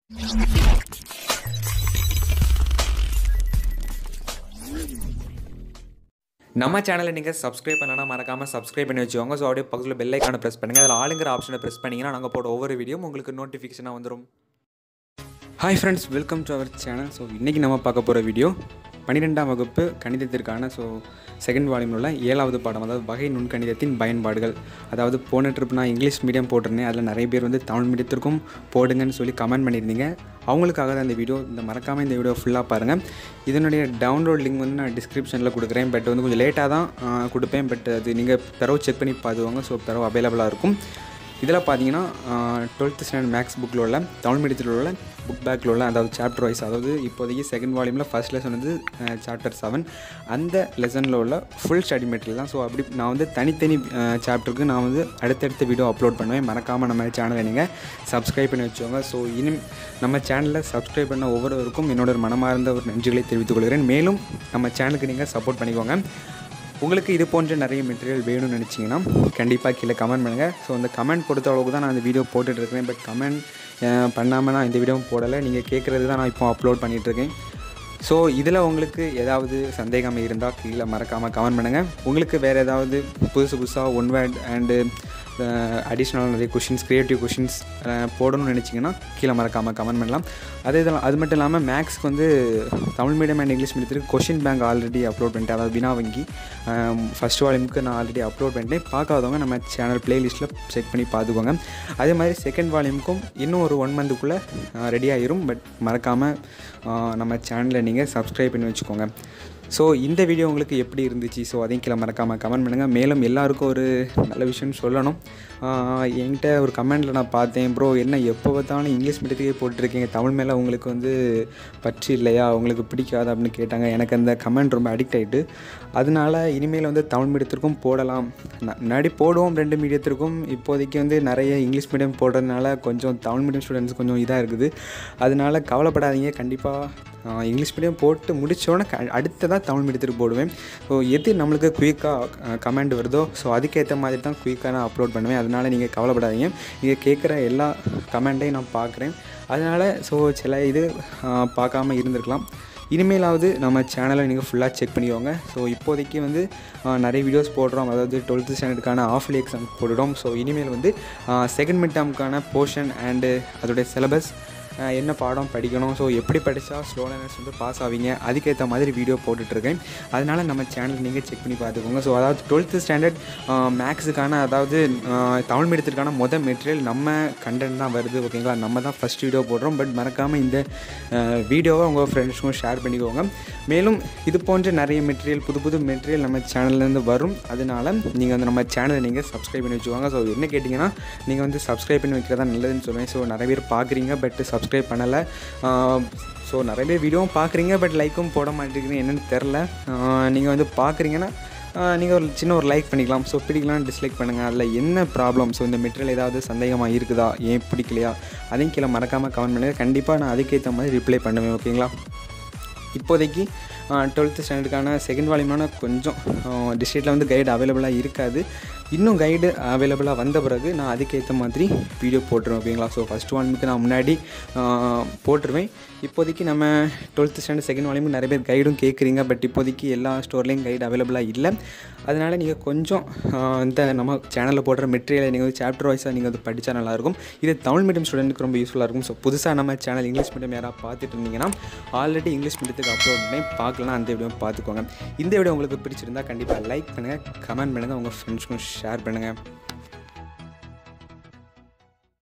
நம்ம சேனலை நீங்கள் சப்ஸ்கிரைப் பண்ணலன்னா மறக்காமல் சப்ஸ்கிரைப் பண்ணி வச்சுக்கோங்க ஸோ அப்படியே பக்கத்தில் பெல் ஐக்கானை ப்ரெஸ் பண்ணுங்கள் அதில் ஆளுங்கிற ஆப்ஷனை ப்ரெஸ் பண்ணிங்கன்னா நாங்கள் போட ஒவ்வொரு வீடியோ உங்களுக்கு நோட்டிஃபிகேஷனாக வந்துடும் hi friends welcome to our channel so இன்றைக்கி நம்ம பார்க்க போகிற வீடியோ பன்னிரெண்டாம் வகுப்பு கணிதத்திற்கான ஸோ செகண்ட் வால்யூமில் உள்ள ஏழாவது பாடம் அதாவது வகை நுண்கணிதத்தின் பயன்பாடுகள் அதாவது போன ட்ரிப் நான் இங்கிலீஷ் மீடியம் போட்டிருந்தேன் அதில் நிறைய பேர் வந்து தமிழ் மீடியத்திற்கும் போடுங்கன்னு சொல்லி கமெண்ட் பண்ணியிருந்தீங்க அவங்களுக்காக தான் இந்த வீடியோ இந்த மறக்காமல் இந்த வீடியோ ஃபுல்லாக பாருங்கள் இதனுடைய டவுன்லோட் லிங்க் வந்து நான் டிஸ்கிரிப்ஷனில் கொடுக்குறேன் பட் வந்து கொஞ்சம் லேட்டாக தான் ஆ, கொடுப்பேன் பட் அது நீங்கள் பிறகு செக் பண்ணி பார்த்துவாங்க ஸோ பிறகு அவைலபிளாக இருக்கும் இதில் பார்த்தீங்கன்னா டுவெல்த் ஸ்டாண்டர்ட் மேக்ஸ் புக்கில் உள்ள தமிழ் மீடியத்தில் உள்ள புக் பேக்கில் உள்ள அதாவது சாப்டர் வைஸ் அதாவது இப்போதைக்கு செகண்ட் வால்யூமில் ஃபர்ஸ்ட் லெசன் வந்து சாப்டர் செவன் அந்த லெசனில் உள்ள ஃபுல் ஸ்டடி மெட்டீரியல் தான் ஸோ அப்படி நான் வந்து தனித்தனி சாப்டருக்கு நான் வந்து அடுத்தடுத்த வீடியோ அப்லோட் பண்ணுவேன் மறக்காமல் நம்ம சேனலை நீங்கள் சப்ஸ்கிரைப் பண்ணி வச்சுக்கோங்க ஸோ இனி நம்ம சேனலில் சப்ஸ்கிரைப் பண்ண ஒவ்வொருவருக்கும் என்னோட ஒரு மனமார்ந்த ஒரு நன்றிகளை தெரிவித்துக் கொள்கிறேன் மேலும் நம்ம சேனலுக்கு நீங்கள் சப்போர்ட் பண்ணிக்கோங்க உங்களுக்கு இது போன்ற நிறைய மெட்டீரியல் வேணும்னு நினச்சிங்கன்னா கண்டிப்பாக கீழே கமெண்ட் பண்ணுங்கள் ஸோ அந்த கமெண்ட் பொறுத்த அளவுக்கு தான் நான் இந்த வீடியோ போட்டுட்ருக்கேன் பட் கமெண்ட் பண்ணாமல் நான் இந்த வீடியோவும் போடலை நீங்கள் கேட்குறது தான் நான் இப்போ அப்லோட் பண்ணிகிட்ருக்கேன் ஸோ இதில் உங்களுக்கு ஏதாவது சந்தேகம் இருந்தால் கீழே மறக்காமல் கமெண்ட் பண்ணுங்கள் உங்களுக்கு வேறு ஏதாவது புதுசு புதுசாக ஒன் வேர்ட் அண்டு அடிஷ்னலாக நிறைய கொஷின்ஸ் க்ரியேட்டிவ் கொஷின்ஸ் போடணும்னு நினச்சிங்கன்னா கீழே மறக்காமல் கமெண்ட் பண்ணலாம் அதே இதெல்லாம் அது மட்டும் இல்லாமல் மேக்ஸ்க்கு வந்து தமிழ் மீடியம் அண்ட் இங்கிலீஷ் மீடியத்துக்கு கொஷின் பேங்க் ஆல்ரெடி அப்லோட் பண்ணிட்டேன் அதாவது வினா வங்கி ஃபஸ்ட் வால்யூமுக்கு நான் ஆல்ரெடி அப்லோட் பண்ணிட்டேன் பார்க்காதவங்க நம்ம சேனல் ப்ளேலிஸ்ட்டில் செக் பண்ணி பார்த்துக்கோங்க அதே மாதிரி செகண்ட் வால்யூமுக்கும் இன்னும் ஒரு ஒன் மந்த்துக்குள்ளே ரெடி ஆகிரும் பட் மறக்காமல் நம்ம சேனலை நீங்கள் சப்ஸ்கிரைப் பண்ணி வச்சுக்கோங்க ஸோ இந்த வீடியோ உங்களுக்கு எப்படி இருந்துச்சு ஸோ அதையும் கீழே மறக்காமல் கமெண்ட் பண்ணுங்கள் மேலும் எல்லாருக்கும் ஒரு நல்ல விஷயம் சொல்லணும் ஆஹ் என்கிட்ட ஒரு கமெண்டில் நான் பார்த்தேன் ப்ரோ என்ன எப்போ பார்த்தாலும் இங்கிலீஷ் மீடியத்துக்கே போட்டிருக்கீங்க தமிழ் மேலே உங்களுக்கு வந்து பற்று இல்லையா உங்களுக்கு பிடிக்காது அப்படின்னு கேட்டாங்க எனக்கு அந்த கமெண்ட் ரொம்ப அடிக்ட் ஆகிட்டு அதனால இனிமேல் வந்து தமிழ் மீடியத்திற்கும் போடலாம் ந- முன்னாடி போடுவோம் ரெண்டு மீடியத்திற்கும் இப்போதைக்கு வந்து நிறைய இங்கிலீஷ் மீடியம் போடுறதுனால கொஞ்சம் தமிழ் மீடியம் ஸ்டூடெண்ட்ஸ் கொஞ்சம் இதாக இருக்குது அதனால கவலைப்படாதீங்க கண்டிப்பாக இங்கிலீஷ் மீடியம் போட்டு முடித்தோடனே க அடுத்ததாக தமிழ் மீடியத்துக்கு போடுவேன் ஸோ எது நம்மளுக்கு குயிக்காக கமெண்ட் வருதோ ஸோ அதுக்கேற்ற மாதிரி தான் குயிக்காக நான் அப்லோட் பண்ணுவேன் அதனால் நீங்கள் கவலைப்படாதீங்க நீங்கள் கேட்குற எல்லா கமெண்ட்டையும் நான் பார்க்குறேன் அதனால் ஸோ சில இது ஆ, பார்க்காம இருந்திருக்கலாம் இனிமேலாவது நம்ம சேனலை நீங்கள் ஃபுல்லாக செக் பண்ணிக்கோங்க ஸோ இப்போதைக்கு வந்து ஆ, நிறைய வீடியோஸ் போடுறோம் அதாவது டுவெல்த்து ஸ்டாண்டர்டுக்கான ஆஃப்லி எக்ஸாம் போடுறோம் ஸோ இனிமேல் வந்து செகண்ட் மிட் டேர்முக்கான போர்ஷன் அண்டு அதோடைய சிலபஸ் ஆஹ் என்ன பாடம் படிக்கணும் ஸோ எப்படி படித்தா ஸ்லோ லேர்னர்ஸ் வந்து பாஸ் ஆவீங்க அதுக்கேற்ற மாதிரி வீடியோ போட்டுட்ருக்கேன் அதனால் நம்ம சேனல் நீங்கள் செக் பண்ணி பார்த்துக்கோங்க ஸோ அதாவது டுவெல்த்து ஸ்டாண்டர்ட் மேக்ஸுக்கான அதாவது ஆஹ் தமிழ் மீடியத்திற்கான மொதல் மெட்டீரியல் நம்ம கண்டென்ட் தான் வருது ஓகேங்களா நம்ம தான் ஃபஸ்ட் வீடியோ போடுறோம் பட் மறக்காமல் இந்த வீடியோவை உங்கள் ஃப்ரெண்ட்ஸுக்கும் ஷேர் பண்ணிக்கோங்க மேலும் இது போன்ற நிறைய மெட்டீரியல் புது புது மெட்டீரியல் நம்ம சேனல்லேருந்து வரும் அதனால நீங்கள் வந்து நம்ம சேனலை நீங்கள் சப்ஸ்கிரைப் பண்ணி வச்சுக்கோங்க ஸோ என்ன கேட்டிங்கன்னா நீங்கள் வந்து சப்ஸ்கிரைப் பண்ணி வைக்கிறதா நல்லதுன்னு சொல்லுவேன் ஸோ நிறைய பேர் பார்க்குறீங்க பட் சப்ஸ்கிரைப் பண்ணலை ஸோ நிறைய பேர் வீடியோவும் பார்க்குறீங்க பட் லைக்கும் போட மாட்டேங்கிறீங்க என்னென்னு தெரில நீங்கள் வந்து பார்க்குறீங்கன்னா நீங்கள் ஒரு சின்ன ஒரு லைக் பண்ணிக்கலாம் ஸோ பிடிக்கலாம் டிஸ்லைக் பண்ணுங்கள் அதில் என்ன ப்ராப்ளம் ஸோ இந்த மெட்டீரியல் ஏதாவது சந்தேகமாக இருக்குதா ஏன் பிடிக்கலையா அதையும் கீழே மறக்காமல் கமெண்ட் பண்ணுங்கள் கண்டிப்பாக நான் அதுக்கேற்ற மாதிரி ரிப்ளை பண்ணுவேன் ஓகேங்களா இப்போதைக்கு டுவெல்த்து ஸ்டாண்டர்டுக்கான செகண்ட் வால்யூமான கொஞ்சம் டிஸ்ட்ரிக்டில் வந்து கைடு அவைலபிளாக இருக்காது இன்னும் கைடு அவைலபிளாக வந்த பிறகு நான் அதுக்கேற்ற மாதிரி வீடியோ போட்டுருவேன் ஓகேங்களா ஸோ ஃபஸ்ட் ஒன்முக்கு நான் முன்னாடி ஆ, போட்டுருவேன் இப்போதைக்கு நம்ம டுவெல்த்து ஸ்டாண்டர்ட் செகண்ட் வால்யூம் நிறைய பேர் கைடும் கேட்குறீங்க பட் இப்போதைக்கு எல்லா ஸ்டோர்லேயும் கைடு அவைலபிளாக இல்லை அதனால் நீங்கள் கொஞ்சம் ஆ, இந்த நம்ம சேனலில் போடுற மெட்டீரியலை நீங்கள் வந்து சாப்டர் வைஸாக நீங்கள் வந்து படித்தா நல்லாயிருக்கும் இது தமிழ் மீடியம் ஸ்டூடெண்ட்டுக்கு ரொம்ப யூஸ்ஃபுல்லாக இருக்கும் ஸோ புதுசாக நம்ம சேனல் இங்கிலீஷ் மீடியம் யாராவது பார்த்துட்டு இருந்தீங்கன்னா ஆல்ரெடி இங்கிலீஷ் மீடியத்துக்கு அப்லோட் பண்ணி பார்க்கலாம் அந்த வீடியோ பார்த்துக்கோங்க இந்த வீடியோ உங்களுக்கு பிடிச்சிருந்தா கண்டிப்பாக லைக் பண்ணுங்கள் கமெண்ட் பண்ணுங்கள் உங்கள் ஃப்ரெண்ட்ஸ்க்கும் ஷேர் பண்ணுங்கள்